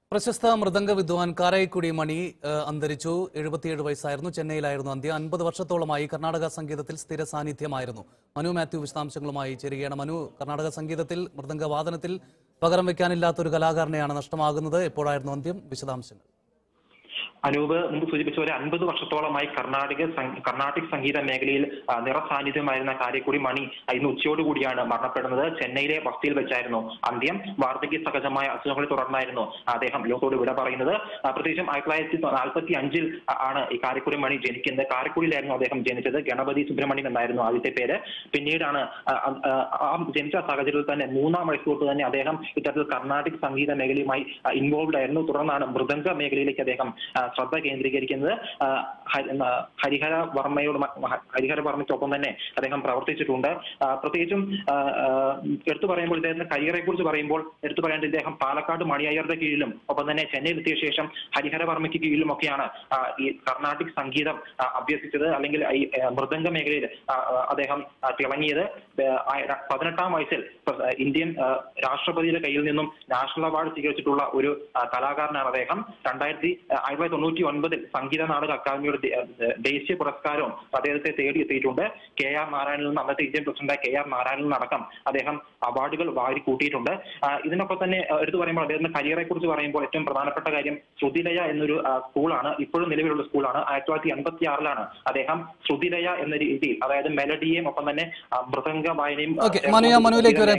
പ്രശസ്ത മൃദംഗ വിദ്വാൻ കാരൈക്കുടി മണി ഏഹ്, അന്തരിച്ചു എഴുപത്തിയേഴ് വയസ്സായിരുന്നു ചെന്നൈയിലായിരുന്നു അന്ത്യം അൻപത് വർഷത്തോളമായി കർണാടക സംഗീതത്തിൽ സ്ഥിര സാന്നിധ്യമായിരുന്നു മനു മാത്യു വിശദാംശങ്ങളുമായി ചേരുകയാണ് മനു കർണാടക സംഗീതത്തിൽ മൃദംഗ വാദനത്തിൽ പകരം വെക്കാനില്ലാത്തൊരു കലാകാരനെയാണ് നഷ്ടമാകുന്നത് എപ്പോഴായിരുന്നു അന്ത്യം വിശദാംശങ്ങൾ അനൂപ് മുമ്പ് സൂചിപ്പിച്ച പോലെ അൻപത് വർഷത്തോളമായി കർണാടക സം- കർണാട്ടിക് സംഗീത മേഖലയിൽ ആ, നിറസാന്നിധ്യമായിരുന്ന കാരിക്കുടി മണി ആ, ഇന്ന് ഉച്ചയോടുകൂടിയാണ് മരണപ്പെടുന്നത് ചെന്നൈയിലെ വസതിയിൽ വെച്ചായിരുന്നു അന്ത്യം വാർദ്ധക്യ സഹജമായ അസുഖങ്ങളെ തുടർന്നായിരുന്നു അദ്ദേഹം ലോകത്തോട് വിട പറയുന്നത് ആ, പ്രത്യേകിച്ചും ആയിരത്തി തൊള്ളായിരത്തി നാൽപ്പത്തി അഞ്ചിൽ ആണ് ഈ കാരിക്കുടി മണി ജനിക്കുന്നത് കാരിക്കുടിയിലായിരുന്നു അദ്ദേഹം ജനിച്ചത് ഗണപതി സുബ്രഹ്മണ്യൻ എന്നായിരുന്നു ആദ്യത്തെ പേര് പിന്നീടാണ് ആ, ആ, ആ ജനിച്ച സാഹചര്യത്തിൽ തന്നെ മൂന്നാം വയസ്സ് തൊട്ട് തന്നെ അദ്ദേഹം ഇത്തരത്തിൽ കർണാട്ടിക് സംഗീത മേഖലയുമായി ഇൻവോൾവ് ആയിരുന്നു തുടർന്നാണ് മൃദംഗ മേഖലയിലേക്ക് അദ്ദേഹം ആ, ശ്രദ്ധ കേന്ദ്രീകരിക്കുന്നത് ആ, ഹരി- ആ, ഹരിഹര വർമ്മയോട് മ- മ- ഹരിഹര വർമ്മയ്ക്കൊപ്പം തന്നെ അദ്ദേഹം പ്രവർത്തിച്ചിട്ടുണ്ട് ആ, പ്രത്യേകിച്ചും ആ, ആ, എടുത്തു പറയുമ്പോൾ ഇദ്ദേഹത്തിന്റെ കരിയറെ കുറിച്ച് പറയുമ്പോൾ എടുത്തു പറയേണ്ടത് ഇദ്ദേഹം പാലക്കാട് മണിയയ്യറുടെ കീഴിലും ഒപ്പം തന്നെ ചെന്നൈയിൽ എത്തിയ ശേഷം ഹരിഹര വർമ്മയ്ക്ക് കീഴിലും ഒക്കെയാണ് ആ, ഈ കർണാട്ടിക് സംഗീതം ആ, അഭ്യസിച്ചത് അല്ലെങ്കിൽ ഈ ആ, മൃദംഗ മേഖലയിൽ ആ, ആ, അദ്ദേഹം ആ, തിളങ്ങിയത് ആ, ആ, പതിനെട്ടാം വയസ്സിൽ പ്ര- ഇന്ത്യൻ ആ, രാഷ്ട്രപതിയുടെ കയ്യിൽ നിന്നും നാഷണൽ അവാർഡ് സ്വീകരിച്ചിട്ടുള്ള ഒരു ആ, കലാകാരനാണ് അദ്ദേഹം രണ്ടായിരത്തി ആയിരത്തി തൊള്ളായിരത്തി തൊണ്ണൂറ്റി ഒൻപതിൽ സംഗീത നാടക അക്കാദമിയുടെ ദേ- ദേ- ദേശീയ പുരസ്കാരവും അദ്ദേഹത്തെ തേടി എത്തിയിട്ടുണ്ട് കെ ആർ നാരായണനിൽ നിന്ന് അന്നത്തെ ഇന്ത്യൻ പ്രസിഡന്റായ കെ ആർ നാരായണനിൽ നിന്നടക്കം അദ്ദേഹം അവാർഡുകൾ വാരി കൂട്ടിയിട്ടുണ്ട് ആ, ഇതിനൊക്കെ തന്നെ ആ, എടുത്തു പറയുമ്പോൾ അദ്ദേഹത്തിന്റെ കരിയറെ കുറിച്ച് പറയുമ്പോൾ ഏറ്റവും പ്രധാനപ്പെട്ട കാര്യം ശ്രുതിലയ എന്നൊരു ആ, സ്കൂളാണ് ഇപ്പോഴും നിലവിലുള്ള സ്കൂളാണ് ആയിരത്തി തൊള്ളായിരത്തി എൺപത്തി ആറിലാണ് അദ്ദേഹം ശ്രുതിലയ എന്ന രീതിയിൽ അതായത് മെലഡിയെയും ഒപ്പം തന്നെ ആ, മൃദംഗ വായനയും ആ, ഓക്കെ മനു ഞാൻ മനുവിലേക്ക് വരാം